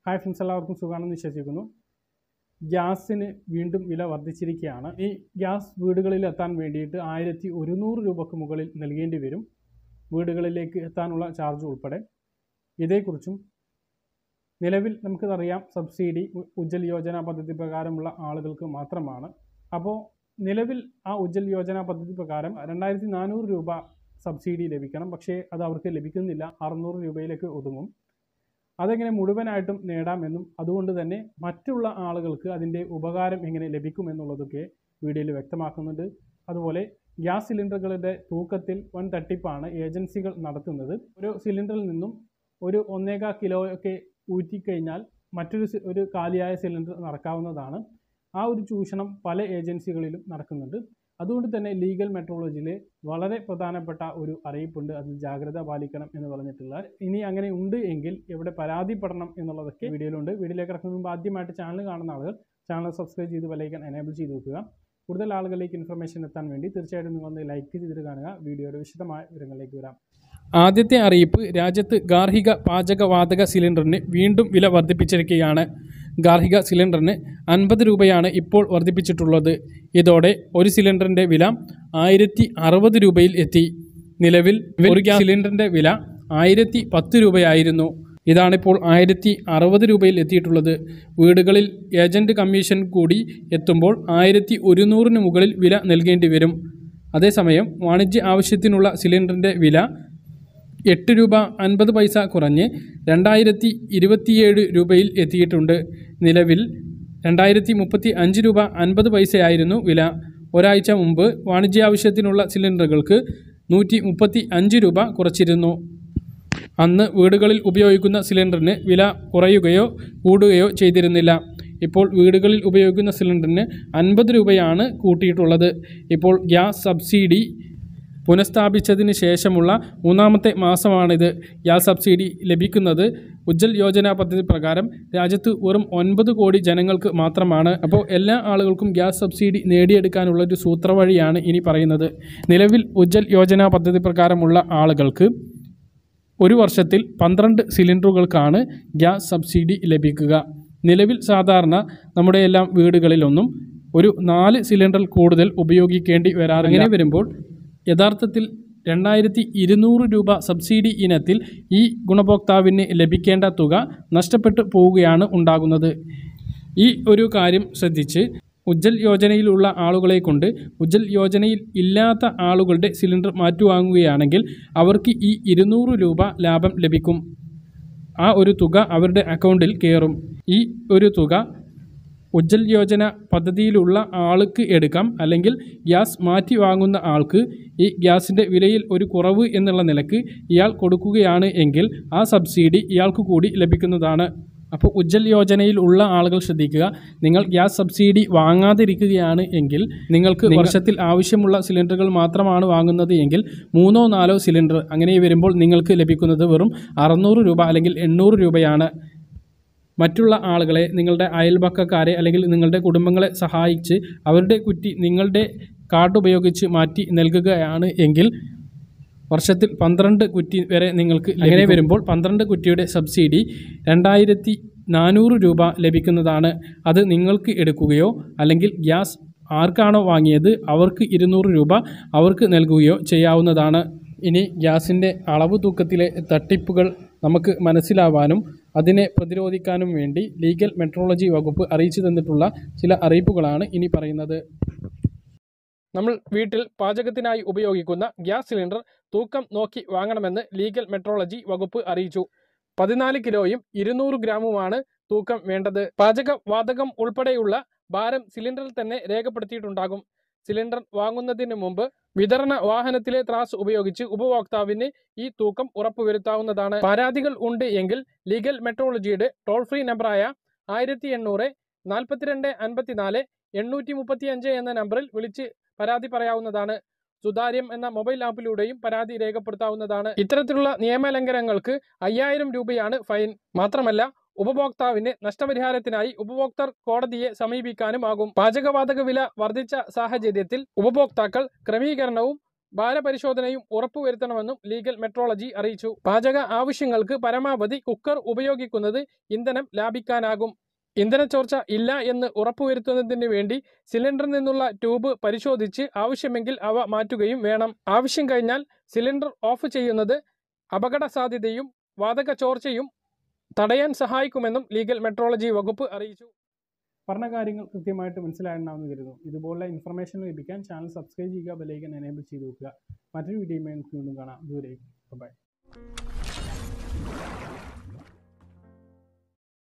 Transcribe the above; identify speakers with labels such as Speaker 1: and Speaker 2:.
Speaker 1: hi friends എല്ലാവർക്കും സുഖമാണെന്ന് വിശ്വസിക്കുന്നു ഗ്യാസിന് വീണ്ടും വില വർദ്ധിച്ചിരിക്കുകയാണ് ഈ ഗ്യാസ് വീടുകളിൽ എത്താൻ വേണ്ടിയിട്ട് ആയിരത്തി ഒരുന്നൂറ് രൂപക്ക് മുകളിൽ നൽകേണ്ടി വരും വീടുകളിലേക്ക് എത്താനുള്ള ചാർജ് ഉൾപ്പെടെ ഇതേക്കുറിച്ചും നിലവിൽ നമുക്കറിയാം സബ്സിഡി ഉ- ഉജ്ജൽ യോജന പദ്ധതി പ്രകാരമുള്ള ആളുകൾക്ക് മാത്രമാണ് അപ്പോൾ നിലവിൽ ആ ഉജ്ജൽ യോജന പദ്ധതി പ്രകാരം രണ്ടായിരത്തി നാനൂറ് രൂപ സബ്സിഡി ലഭിക്കണം പക്ഷേ അത് അവർക്ക് ലഭിക്കുന്നില്ല അറുന്നൂറ് രൂപയിലേക്ക് ഒതുങ്ങും അതെങ്ങനെ മുഴുവനായിട്ടും നേടാമെന്നും അതുകൊണ്ട് തന്നെ മറ്റുള്ള ആളുകൾക്ക് അതിൻ്റെ ഉപകാരം എങ്ങനെ ലഭിക്കുമെന്നുള്ളതൊക്കെ വീഡിയോയിൽ വ്യക്തമാക്കുന്നുണ്ട് അതുപോലെ ഗ്യാസ് സിലിണ്ടറുകളുടെ തൂക്കത്തിൽ വൻ തട്ടിപ്പാണ് ഏജൻസികൾ നടത്തുന്നത് ഒരു സിലിണ്ടറിൽ നിന്നും ഒരു ഒന്നേകാ കിലോ ഒക്കെ ഊറ്റിക്കഴിഞ്ഞാൽ മറ്റൊരു സി- ഒരു കാലിയായ സിലിണ്ടർ നടക്കാവുന്നതാണ് ആ ഒരു ചൂഷണം പല ഏജൻസികളിലും നടക്കുന്നുണ്ട് അതുകൊണ്ട് തന്നെ ലീഗൽ മെട്രോളജിയിൽ വളരെ പ്രധാനപ്പെട്ട ഒരു അറിയിപ്പുണ്ട് അതിൽ ജാഗ്രത പാലിക്കണം എന്ന് പറഞ്ഞിട്ടുള്ള ഇനി അങ്ങനെ ഉണ്ട് എങ്കിൽ എവിടെ പരാതിപ്പെടണം എന്നുള്ളതൊക്കെ വീഡിയോയിലുണ്ട് വീഡിയോയിലേക്ക് ഇറക്കുന്ന മുമ്പ് ആദ്യമായിട്ട് ചാനൽ കാണുന്ന ആളുകൾ ചാനൽ സബ്സ്ക്രൈബ് ചെയ്ത് ബെലൈക്കൻ എനേബിൾ ചെയ്ത് വെക്കുക കൂടുതൽ ആളുകളിലേക്ക് ഇൻഫർമേഷൻ എത്താൻ വേണ്ടി തീർച്ചയായിട്ടും നിങ്ങൾ ഒന്ന് ലൈക്ക് ചെയ്തിട്ട് കാണുക വീഡിയോയുടെ വിശദമായ വിവരങ്ങളിലേക്ക് വരാം ആദ്യത്തെ അറിയിപ്പ് രാജ്യത്ത് ഗാർഹിക പാചകവാതക സിലിണ്ടറിന് വീണ്ടും വില വർദ്ധിപ്പിച്ചിരിക്കുകയാണ് ഗാർഹിക സിലിണ്ടറിന് അൻപത് രൂപയാണ് ഇപ്പോൾ വർദ്ധിപ്പിച്ചിട്ടുള്ളത് ഇതോടെ ഒരു സിലിണ്ടറിൻ്റെ വില ആയിരത്തി അറുപത് രൂപയിൽ എത്തി നിലവിൽ ഒരു ഗ്യാസ് സിലിണ്ടറിൻ്റെ വില ആയിരത്തി പത്ത് രൂപയായിരുന്നു ഇതാണിപ്പോൾ ആയിരത്തി അറുപത് രൂപയിൽ എത്തിയിട്ടുള്ളത് വീടുകളിൽ ഏജൻറ് കമ്മീഷൻ കൂടി എത്തുമ്പോൾ ആയിരത്തി ഒരുന്നൂറിന് മുകളിൽ വില നൽകേണ്ടി വരും അതേസമയം വാണിജ്യ ആവശ്യത്തിനുള്ള സിലിണ്ടറിൻ്റെ വില എട്ട് രൂപ അൻപത് പൈസ കുറഞ്ഞ് രണ്ടായിരത്തി ഇരുപത്തിയേഴ് രൂപയിൽ എത്തിയിട്ടുണ്ട് നിലവിൽ രണ്ടായിരത്തി മുപ്പത്തി അഞ്ച് രൂപ അൻപത് പൈസയായിരുന്നു വില ഒരാഴ്ച മുമ്പ് വാണിജ്യാവശ്യത്തിനുള്ള സിലിണ്ടറുകൾക്ക് നൂറ്റി മുപ്പത്തി അഞ്ച് രൂപ കുറച്ചിരുന്നു അന്ന് വീടുകളിൽ ഉപയോഗിക്കുന്ന സിലിണ്ടറിന് വില കുറയുകയോ കൂടുകയോ ചെയ്തിരുന്നില്ല ഇപ്പോൾ വീടുകളിൽ ഉപയോഗിക്കുന്ന സിലിണ്ടറിന് അൻപത് രൂപയാണ് കൂട്ടിയിട്ടുള്ളത് ഇപ്പോൾ ഗ്യാസ് സബ്സിഡി പുനഃസ്ഥാപിച്ചതിന് ശേഷമുള്ള മൂന്നാമത്തെ മാസമാണിത് ഗ്യാസ് സബ്സിഡി ലഭിക്കുന്നത് ഉജ്ജൽ യോജന പദ്ധതി പ്രകാരം രാജ്യത്ത് വെറും ഒൻപത് കോടി ജനങ്ങൾക്ക് മാത്രമാണ് അപ്പോൾ എല്ലാ ആളുകൾക്കും ഗ്യാസ് സബ്സിഡി നേടിയെടുക്കാനുള്ള ഒരു സൂത്രവഴിയാണ് ഇനി പറയുന്നത് നിലവിൽ ഉജ്ജൽ യോജന പദ്ധതി പ്രകാരമുള്ള ആളുകൾക്ക് ഒരു വർഷത്തിൽ പന്ത്രണ്ട് സിലിണ്ടറുകൾക്കാണ് ഗ്യാസ് സബ്സിഡി ലഭിക്കുക നിലവിൽ സാധാരണ നമ്മുടെ എല്ലാം വീടുകളിലൊന്നും ഒരു നാല് സിലിണ്ടർ കൂടുതൽ ഉപയോഗിക്കേണ്ടി വരാറ് അങ്ങനെ വരുമ്പോൾ യഥാർത്ഥത്തിൽ രണ്ടായിരത്തി ഇരുന്നൂറ് രൂപ സബ്സിഡി ഇനത്തിൽ ഈ ഗുണഭോക്താവിന് ലഭിക്കേണ്ട തുക നഷ്ടപ്പെട്ടു പോവുകയാണ് ഉണ്ടാകുന്നത് ഈ ഒരു കാര്യം ശ്രദ്ധിച്ച് ഉജ്ജൽ യോജനയിലുള്ള ആളുകളെ കൊണ്ട് ഉജ്ജൽ യോജനയിൽ ഇല്ലാത്ത ആളുകളുടെ സിലിണ്ടർ മാറ്റുവാങ്ങുകയാണെങ്കിൽ അവർക്ക് ഈ ഇരുന്നൂറ് രൂപ ലാഭം ലഭിക്കും ആ ഒരു തുക അവരുടെ അക്കൗണ്ടിൽ കയറും ഈ ഒരു തുക ഉജ്ജൽ യോജന പദ്ധതിയിലുള്ള ആൾക്ക് എടുക്കാം അല്ലെങ്കിൽ ഗ്യാസ് മാറ്റി വാങ്ങുന്ന ആൾക്ക് ഈ ഗ്യാസിൻ്റെ വിലയിൽ ഒരു കുറവ് എന്നുള്ള നിലക്ക് ഇയാൾ കൊടുക്കുകയാണ് എങ്കിൽ ആ സബ്സിഡി ഇയാൾക്ക് കൂടി ലഭിക്കുന്നതാണ് അപ്പോൾ ഉജ്ജൽ യോജനയിൽ ഉള്ള ആളുകൾ ശ്രദ്ധിക്കുക നിങ്ങൾ ഗ്യാസ് സബ്സിഡി വാങ്ങാതിരിക്കുകയാണ് എങ്കിൽ നിങ്ങൾക്ക് വർഷത്തിൽ ആവശ്യമുള്ള സിലിണ്ടറുകൾ മാത്രമാണ് വാങ്ങുന്നത് എങ്കിൽ മൂന്നോ നാലോ സിലിണ്ടർ അങ്ങനെ വരുമ്പോൾ നിങ്ങൾക്ക് ലഭിക്കുന്നത് വെറും അറുന്നൂറ് രൂപ അല്ലെങ്കിൽ എണ്ണൂറ് രൂപയാണ് മറ്റുള്ള ആളുകളെ നിങ്ങളുടെ അയൽപക്കക്കാരെ അല്ലെങ്കിൽ നിങ്ങളുടെ കുടുംബങ്ങളെ സഹായിച്ച് അവരുടെ കുറ്റി നിങ്ങളുടെ കാർഡ് ഉപയോഗിച്ച് മാറ്റി നൽകുകയാണ് എങ്കിൽ വർഷത്തിൽ പന്ത്രണ്ട് കുറ്റി വരെ നിങ്ങൾക്ക് അങ്ങനെ വരുമ്പോൾ പന്ത്രണ്ട് കുറ്റിയുടെ സബ്സിഡി രണ്ടായിരത്തി നാനൂറ് രൂപ ലഭിക്കുന്നതാണ് അത് നിങ്ങൾക്ക് എടുക്കുകയോ അല്ലെങ്കിൽ ഗ്യാസ് ആർക്കാണോ വാങ്ങിയത് അവർക്ക് ഇരുന്നൂറ് രൂപ അവർക്ക് നൽകുകയോ ചെയ്യാവുന്നതാണ് ഇനി ഗ്യാസിൻ്റെ അളവ് തൂക്കത്തിലെ തട്ടിപ്പുകൾ നമുക്ക് മനസ്സിലാവാനും അതിനെ പ്രതിരോധിക്കാനും വേണ്ടി ലീഗൽ മെട്രോളജി വകുപ്പ് അറിയിച്ചു തന്നിട്ടുള്ള ചില അറിയിപ്പുകളാണ് ഇനി പറയുന്നത് നമ്മൾ വീട്ടിൽ പാചകത്തിനായി ഉപയോഗിക്കുന്ന ഗ്യാസ് സിലിണ്ടർ തൂക്കം നോക്കി വാങ്ങണമെന്ന് ലീഗൽ മെട്രോളജി വകുപ്പ് അറിയിച്ചു പതിനാല് കിലോയും ഇരുന്നൂറ് ഗ്രാമുമാണ് തൂക്കം വേണ്ടത് പാചക വാതകം ഉൾപ്പെടെയുള്ള ഭാരം സിലിണ്ടറിൽ തന്നെ രേഖപ്പെടുത്തിയിട്ടുണ്ടാകും സിലിണ്ടർ വാങ്ങുന്നതിന് മുമ്പ് വിതരണ വാഹനത്തിലെ ത്രാസ് ഉപയോഗിച്ച് ഉപഭോക്താവിന് ഈ തൂക്കം ഉറപ്പുവരുത്താവുന്നതാണ് പരാതികൾ ഉണ്ട് എങ്കിൽ ലീഗൽ മെട്രോളജിയുടെ ടോൾ ഫ്രീ നമ്പറായ ആയിരത്തി എണ്ണൂറ് നാൽപ്പത്തിരണ്ട് അൻപത്തിനാല് എണ്ണൂറ്റി മുപ്പത്തി അഞ്ച് എന്ന നമ്പറിൽ വിളിച്ച് പരാതി പറയാവുന്നതാണ് സുതാര്യം എന്ന മൊബൈൽ ആപ്പിലൂടെയും പരാതി രേഖപ്പെടുത്താവുന്നതാണ് ഇത്തരത്തിലുള്ള നിയമലംഘനങ്ങൾക്ക് അയ്യായിരം രൂപയാണ് ഫൈൻ മാത്രമല്ല ഉപഭോക്താവിന് നഷ്ടപരിഹാരത്തിനായി ഉപഭോക്തൃ കോടതിയെ സമീപിക്കാനുമാകും പാചകവാതക വില വർദ്ധിച്ച സാഹചര്യത്തിൽ ഉപഭോക്താക്കൾ ക്രമീകരണവും ഭാരപരിശോധനയും ഉറപ്പുവരുത്തണമെന്നും ലീഗൽ മെട്രോളജി അറിയിച്ചു പാചക ആവശ്യങ്ങൾക്ക് പരമാവധി കുക്കർ ഉപയോഗിക്കുന്നത് ഇന്ധനം ലാഭിക്കാനാകും ഇന്ധനച്ചോർച്ച ഇല്ല എന്ന് ഉറപ്പുവരുത്തുന്നതിന് വേണ്ടി സിലിണ്ടറിൽ നിന്നുള്ള ട്യൂബ് പരിശോധിച്ച് ആവശ്യമെങ്കിൽ അവ മാറ്റുകയും വേണം ആവശ്യം കഴിഞ്ഞാൽ സിലിണ്ടർ ഓഫ് ചെയ്യുന്നത് അപകട സാധ്യതയും വാതക ചോർച്ചയും തടയാൻ സഹായിക്കുമെന്നും ലീഗൽ മെട്രോളജി വകുപ്പ് അറിയിച്ചു പറഞ്ഞ കാര്യങ്ങൾ കൃത്യമായിട്ട് മനസ്സിലായിട്ടുണ്ടാവുമെന്ന് കരുതുന്നു ഇതുപോലുള്ള ഇൻഫർമേഷൻ ലഭിക്കാൻ ചാനൽ സബ്സ്ക്രൈബ് ചെയ്യുക ബെലൈക്കൻ എനേബിൾ ചെയ്ത് വെക്കുക മറ്റൊരു വീഡിയോയുമായി നമുക്ക് വീണ്ടും കാണാം ദൂരേക്ക് ബൈ